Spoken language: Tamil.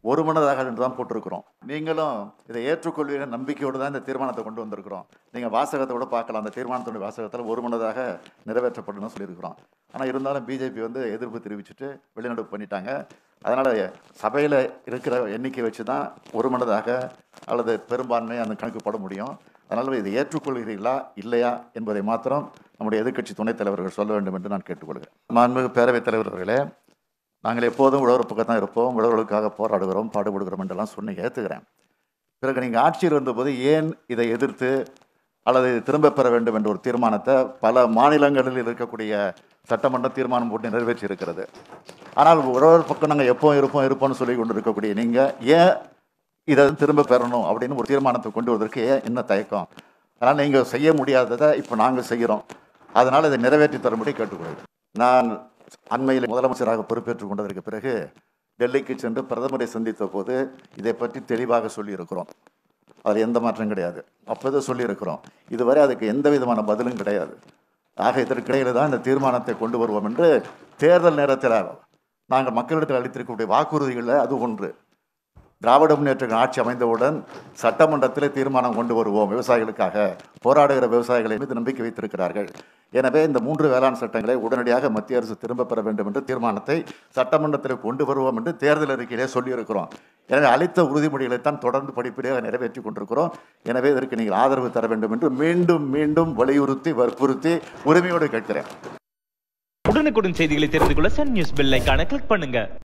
ஒரு மனதாக என்று தான் போட்டிருக்கிறோம் நீங்களும் இதை ஏற்றுக்கொள்வீங்க நம்பிக்கையோடு தான் இந்த தீர்மானத்தை கொண்டு வந்திருக்கிறோம் நீங்கள் வாசகத்தை கூட பார்க்கலாம் அந்த தீர்மானத்துடைய வாசகத்தில் ஒரு மனதாக நிறைவேற்றப்படணும்னு சொல்லியிருக்கிறோம் ஆனால் இருந்தாலும் பிஜேபி வந்து எதிர்ப்பு தெரிவிச்சுட்டு வெளிநடப்பு பண்ணிட்டாங்க அதனால் சபையில் இருக்கிற எண்ணிக்கை வச்சு தான் ஒரு மனதாக அல்லது பெரும்பான்மை அந்த கணக்கு போட முடியும் அதனால் இதை ஏற்றுக்கொள்கிறீர்களா இல்லையா என்பதை மாத்திரம் நம்முடைய எதிர்க்கட்சி துணைத் தலைவர்கள் சொல்ல வேண்டும் என்று நான் கேட்டுக்கொள்கிறேன் மாண்புமிகு பேரவைத் தலைவர் அவர்களே நாங்கள் எப்போதும் உழவர் பக்கம் தான் இருப்போம் உழவர்களுக்காக போராடுகிறோம் பாடுபடுகிறோம் என்றெல்லாம் சொன்னி ஏற்றுக்கிறேன் பிறகு நீங்கள் ஆட்சியில் இருந்தபோது ஏன் இதை எதிர்த்து அல்லது இதை திரும்ப பெற வேண்டும் என்ற ஒரு தீர்மானத்தை பல மாநிலங்களில் இருக்கக்கூடிய சட்டமன்ற தீர்மானம் போட்டு நிறைவேற்றி இருக்கிறது ஆனால் உழவர் பக்கம் நாங்கள் எப்போ இருப்போம் இருப்போம்னு சொல்லி கொண்டு இருக்கக்கூடிய நீங்கள் ஏன் இதை திரும்ப பெறணும் அப்படின்னு ஒரு தீர்மானத்தை கொண்டு வருவதற்கு ஏன் என்ன தயக்கம் அதனால் நீங்கள் செய்ய முடியாததை இப்போ நாங்கள் செய்கிறோம் அதனால் இதை நிறைவேற்றி தரும்படி கேட்டுக்கொள்கிறேன் நான் அண்மையில் முதலமைச்சராக பொறுப்பேற்றுக் கொண்டதற்கு பிறகு டெல்லிக்கு சென்று பிரதமரை சந்தித்த போது இதை பற்றி தெளிவாக சொல்லியிருக்கிறோம் அதில் எந்த மாற்றம் கிடையாது அப்போது சொல்லியிருக்கிறோம் இதுவரை அதுக்கு எந்த விதமான பதிலும் கிடையாது ஆக இதற்கிடையில் தான் இந்த தீர்மானத்தை கொண்டு வருவோம் என்று தேர்தல் நேரத்தில் நாங்கள் மக்களிடத்தில் அளித்திருக்கக்கூடிய வாக்குறுதிகளில் அது ஒன்று திராவிட முன்னேற்ற கழக ஆட்சி அமைந்தவுடன் சட்டமன்றத்தில் தீர்மானம் கொண்டு வருவோம் விவசாயிகளுக்காக போராடுகிற விவசாயிகளை மீது நம்பிக்கை வைத்திருக்கிறார்கள் எனவே இந்த மூன்று வேளாண் சட்டங்களை உடனடியாக மத்திய அரசு திரும்ப பெற வேண்டும் என்ற தீர்மானத்தை சட்டமன்றத்தில் கொண்டு வருவோம் என்று தேர்தல் அறிக்கையிலே சொல்லியிருக்கிறோம் எனவே அளித்த உறுதிமொழிகளைத்தான் தொடர்ந்து படிப்படியாக நிறைவேற்றி கொண்டிருக்கிறோம் எனவே இதற்கு நீங்கள் ஆதரவு தர வேண்டும் என்று மீண்டும் மீண்டும் வலியுறுத்தி வற்புறுத்தி உரிமையோடு கேட்கிறேன் உடனுக்குடன் செய்திகளை தெரிந்து கொள்ள சன் நியூஸ் பெல் ஐகானை கிளிக் பண்ணுங்க